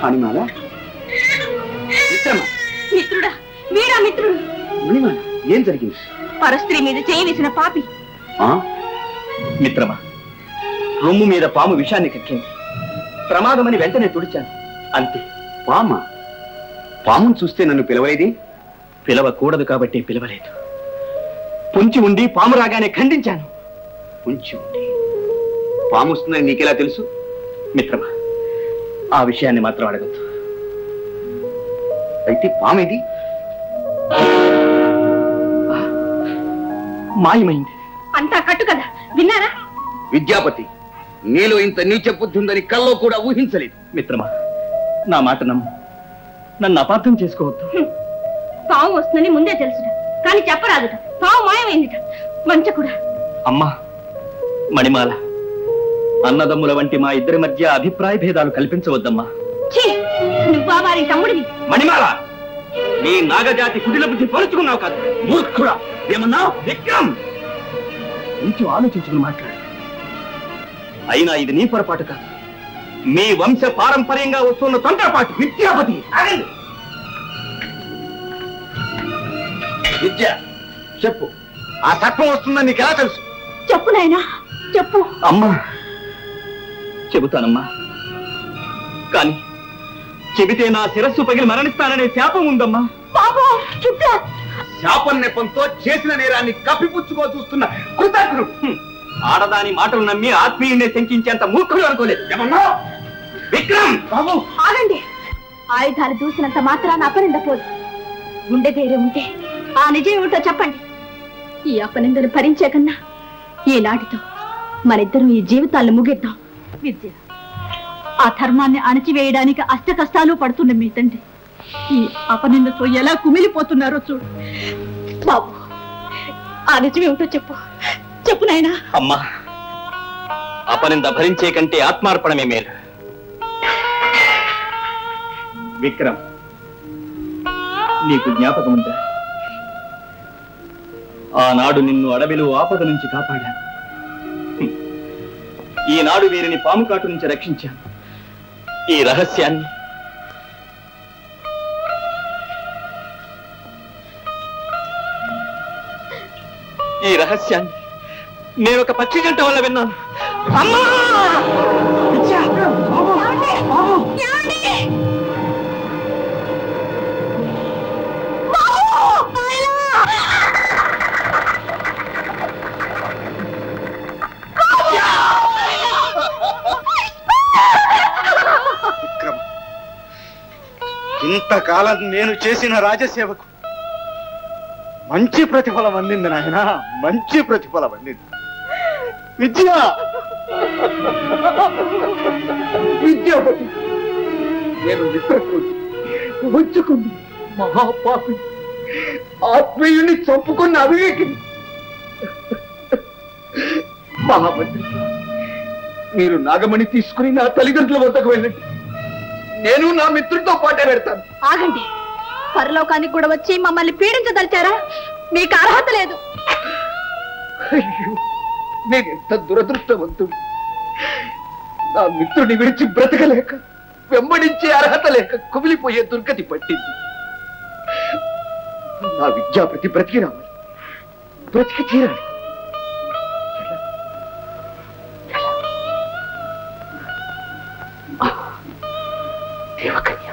మణిమాల మిత్రమా మిత్రుడా వీరా మిత్రుడు మణిమాల ఏం జరిగింది పరస్త్రీ మీద చేయి వేసిన పాపి ఆ? మిత్రమా రొమ్ము మీద పాము విషాన్ని కక్కింది ప్రమాదమని వెంటనే తుడిచాను అంతే పామ పామును చూస్తే నన్ను పిలవలేది పిలవకూడదు కాబట్టి పిలవలేదు పొంచి ఉండి పాము రాగానే ఖండించాను కొంచెం ఉండి. పాము వస్తుందని నీకెలా తెలుసు మిత్రమా ఆ విషయాన్ని మాత్రం అడగద్దు అయితే పామేది మాయమైంది అంతా కట్టు కదా విన్నారా విద్యాపతి నీలో ఇంత నీచ బుద్ధి ఉందని కల్లో కూడా ఊహించలేదు మిత్రమా నా మాట నమ్ము నన్ను అపార్థం చేసుకోవద్దు పాము వస్తుందని ముందే తెలుసుట కానీ చెప్పరాదుట పాము మాయమైందిట మంచకుడా అమ్మా మణిమాల అన్నదమ్ముల వంటి మా ఇద్దరి మధ్య అభిప్రాయ భేదాలు కల్పించవద్దమ్మా ఛీ నువ్వా వారి తమ్ముడివి మణిమాల నీ నాగజాతి కుటిల బుద్ధి పరుచుకున్నావు కాదు మూర్ఖుడా ఏమన్నావు విక్రమ్ కొంచెం ఆలోచించుకుని మాట్లాడు అయినా ఇది నీ పొరపాటు కాదు మీ వంశ పారంపర్యంగా వస్తున్న తొందరపాటు విద్యాపతి ఆగండి. విద్య చెప్పు ఆ సర్పం వస్తుందని నీకు ఎలా తెలుసు చెప్పు నాయనా చెప్పు అమ్మా చెబుతానమ్మా కానీ చెబితే నా శిరస్సు పగిలి మరణిస్తాననే శాపం ఉందమ్మా బాబు చుట్టూ శాపం నెపంతో చేసిన నేరాన్ని కప్పిపుచ్చుకో చూస్తున్న కృతజ్ఞుడు హ్మ్. ఆడదాని మాటలు నమ్మి ఆత్మీయుణ్ణి శంకించేంత మూర్ఖుడు అనుకోలేదు ఏమన్నా విక్రమ్ బాబు ఆగండి ఆయుధాలు దూసినంత మాత్రాన అపనిందపోదు గుండె ధైర్యం ఉంటే ఆ నిజం ఏమిటో చెప్పండి ఈ అపనిందను భరించే కన్నా ఈనాటితో మనిద్దరం ఈ జీవితాలను ముగిద్దాం విద్య ఆ ధర్మాన్ని అణచివేయడానికి అష్ట కష్టాలు పడుతున్న మీ తండ్రి ఈ అపనిందతో ఎలా కుమిలిపోతున్నారో చూడు బాబు ఆ నిజం ఏమిటో చెప్పు చెప్పు నాయనా అమ్మా అపనింద భరించే కంటే ఆత్మార్పణమే మేలు విక్రమ్ నీకు జ్ఞాపకం ఉందా ఆనాడు నిన్ను అడవిలో ఆపద నుంచి కాపాడాను హ్మ్. ఈనాడు వీరిని పాము కాటు నుంచి రక్షించాను ఈ రహస్యాన్ని ఈ రహస్యాన్ని నేను ఒక పక్షి జంట వల్ల విన్నాను అమ్మా విద్య! బాబు! బాబు! విక్రమ ఇంతకాలం నేను చేసిన రాజసేవకు మంచి ప్రతిఫలం అందింది నాయన మంచి ప్రతిఫలం అందింది విద్య విద్యాపతి నేను మిత్రకూడి వచ్చుకుంది మహాపాపి ఆత్మీయుని చంపుకున్న అవివేకిని మహామంత్రి మీరు నాగమణి తీసుకుని నా తల్లిదండ్రుల వద్దకు వెళ్ళండి నేను నా మిత్రుడితో పాటే పెడతాను ఆగండి పరలోకానికి కూడా వచ్చి మమ్మల్ని పీడించదలిచారా మీకు అర్హత లేదు అయ్యో నేను ఎంత దురదృష్టవంతుడు నా మిత్రుడిని విడిచి బ్రతకలేక వెంబడించే అర్హత లేక కుమిలిపోయే దుర్గతి పట్టింది నా విద్యాపతి బ్రతికి రావాలి బ్రతికి తీరాలి ఆ, దేవకన్య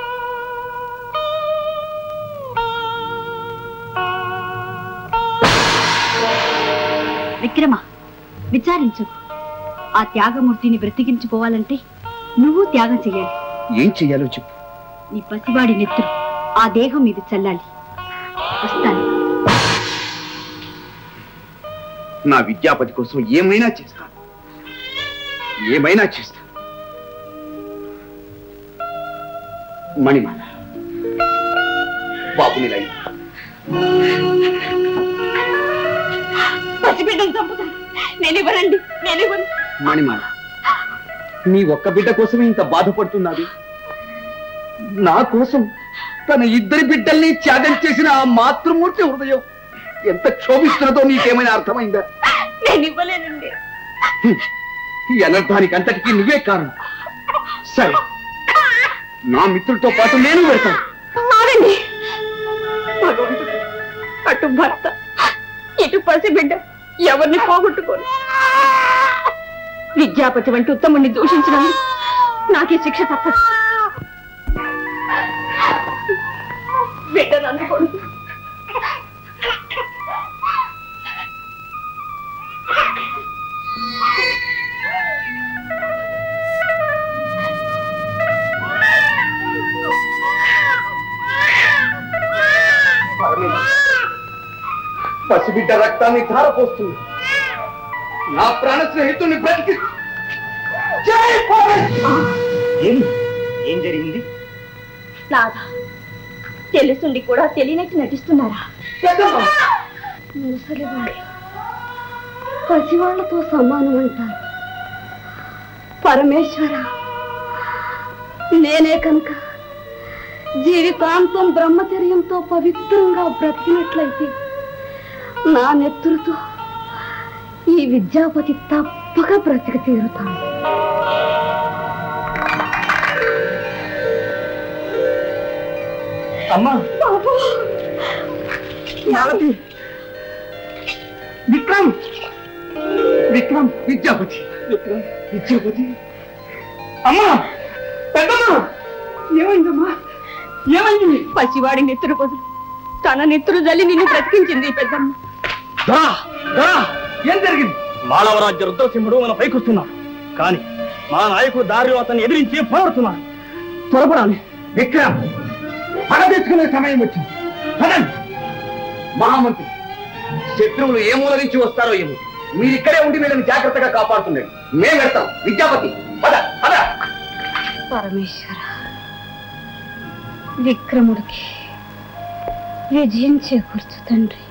విక్రమ విచారించు ఆ త్యాగమూర్తిని బ్రతికించుకోవాలంటే నువ్వు త్యాగం చెయ్యాలి ఏం చెయ్యాలో చెప్పు నీ పసివాడి నెత్తురు ఆ దేహం మీద చల్లాలి వస్తాను నా విద్యాపతి కోసం ఏమైనా చేస్తాను ఏమైనా చేస్తాను మణిమాల బాబుని లై పసిబిడ్డను చంపుతాను నేను ఇవ్వనండి నేను ఇవ్వను మణిమాల నీ ఒక్క బిడ్డ కోసమే ఇంత బాధపడుతున్నది నా కోసం తన ఇద్దరి బిడ్డల్ని త్యాగం చేసిన ఆ మాతృమూర్తి హృదయం ఎంత క్షోభిస్తున్నదో నీకేమైనా అర్థమైందా నేను ఇవ్వలేనండి హ్మ్. ఈ అనర్థానికి అంతటికీ నువ్వే కారణం సరే నా మిత్రులతో పాటు నేను పెడతాను ఆగండి భగవంతుడు అటు భర్త ఇటు పసిబిడ్డ ఎవరిని పోగొట్టుకోను విద్యాపతి వంటి ఉత్తముణ్ణి దూషించినందుకు నాకే శిక్ష తప్పదు బిడ్డను అందుకోండి పసిబిడ్డ రక్తాన్ని ధారపోస్తుంది నా ప్రాణ స్నేహితుడిని బ్రతికి జై భారత్! ఏం ఏం జరిగింది నాదా తెలుసుండి కూడా తెలియనట్టు నటిస్తున్నారా పెద్దమ్మ! ముసలివాడు పసివాళ్లతో సమానం అంటారు పరమేశ్వర నేనే కనుక జీవితాంతం బ్రహ్మచర్యంతో పవిత్రంగా బ్రతికినట్లయితే నా నెత్తురుతో ఈ విద్యాపతి తప్పక బ్రతికి తీరుతాను అమ్మా బాబు మాలతి విక్రమ్ విక్రమ్ విద్యాపతి విక్రమ్ విద్యాపతి అమ్మా పెద్దమ్మా ఏమైందమ్మా ఏమైంది పసివాడి నెత్తురు బదులు తన నెత్తురు జల్లి నిన్ను బ్రతికించింది ఈ పెద్దమ్మ దా దా ఏం జరిగింది మాళవరాజ్య రుద్రసింహుడు మన పైకొస్తున్నాడు కానీ మా నాయకుడు దారిలో అతన్ని ఎదిరించి పోరాడుతున్నాడు త్వరపడాలి విక్రమ్ పగ తెచ్చుకునే సమయం వచ్చింది పదండి మహామంత్రి శత్రువులు ఏ మూల నుంచి వస్తారో ఏమో మీరు ఇక్కడే ఉండి వీళ్ళని జాగ్రత్తగా కాపాడుతుండండి మేము వెళ్తాం విద్యాపతి పద పద పరమేశ్వర విక్రముడికి విజయం చేకూర్చు తండ్రి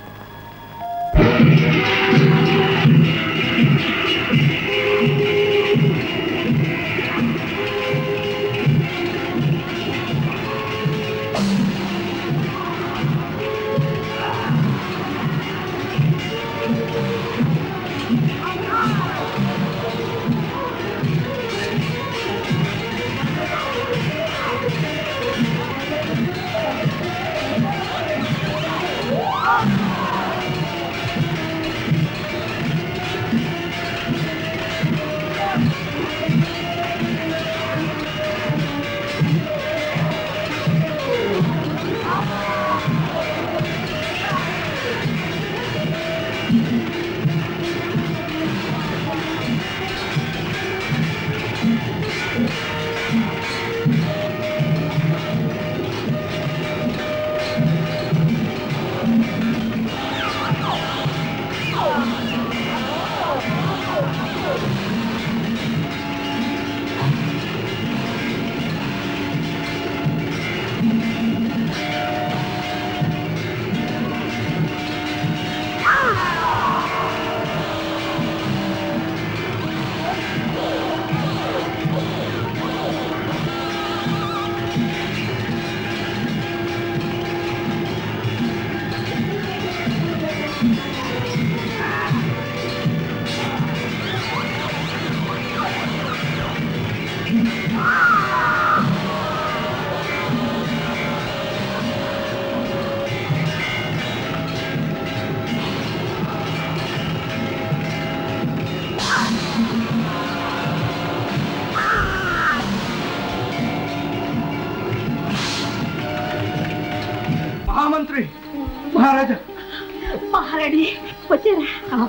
మహామంత్రి మహారాజా మహారాణి వచ్చారా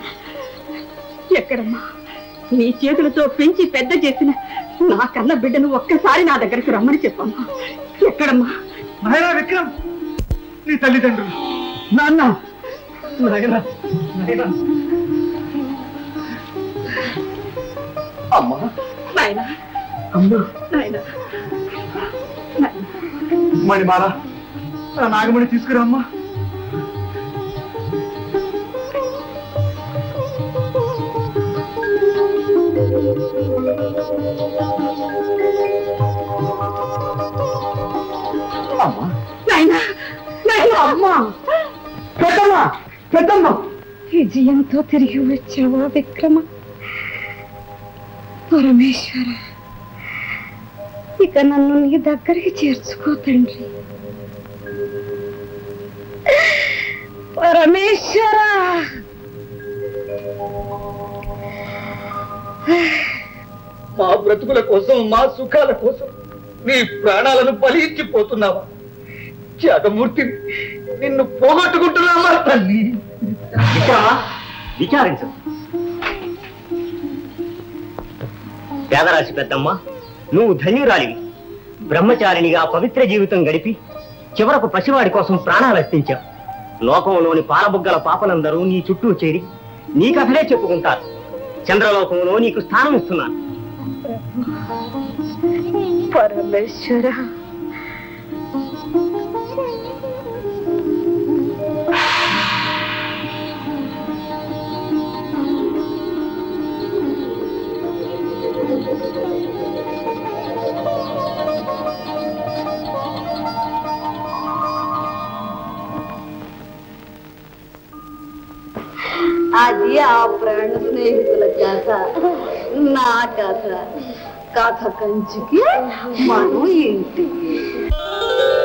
ఎక్కడమ్మా నీ చేతులతో పెంచి పెద్ద చేసిన నా కన్న బిడ్డను ఒక్కసారి నా దగ్గరకు రమ్మని చెప్పమ్మా ఎక్కడమ్మా నాయనా విక్రమ్ నీ తల్లిదండ్రులు నాన్న నాయనా నాయనా అమ్మా నాయనా అమ్మా నాయనా మణిమాల ఆ నాగమణి తీసుకురా అమ్మా అమ్మా నాయనా నాయనా అమ్మా పెద్దమ్మ పెద్దమ్మ విజయంతో తిరిగి వచ్చావా విక్రమ పరమేశ్వర ఇక నన్ను నీ దగ్గరికి చేర్చుకో తండ్రి పరమేశ్వర మా బ్రతుకుల కోసం మా సుఖాల కోసం నీ ప్రాణాలను బలిచ్చిపోతున్నావా త్యాగమూర్తి నిన్ను పోగొట్టుకుంటున్నావా తల్లి విక్రమా విచారించు పేదరాశి పెద్దమ్మ నువ్వు ధన్యురాలివి బ్రహ్మచారినిగా పవిత్ర జీవితం గడిపి చివరకు పసివాడి కోసం ప్రాణాలు అర్పించావు లోకంలోని పాలబుగ్గల పాపలందరూ నీ చుట్టూ చేరి నీ కథలే చెప్పుకుంటారు చంద్రలోకంలో నీకు స్థానం ఇస్తున్నాను పరమేశ్వర అది ఆ ప్రాణ స్నేహితుల కథ నా కథ కథ కంచికి మనం ఇంటికి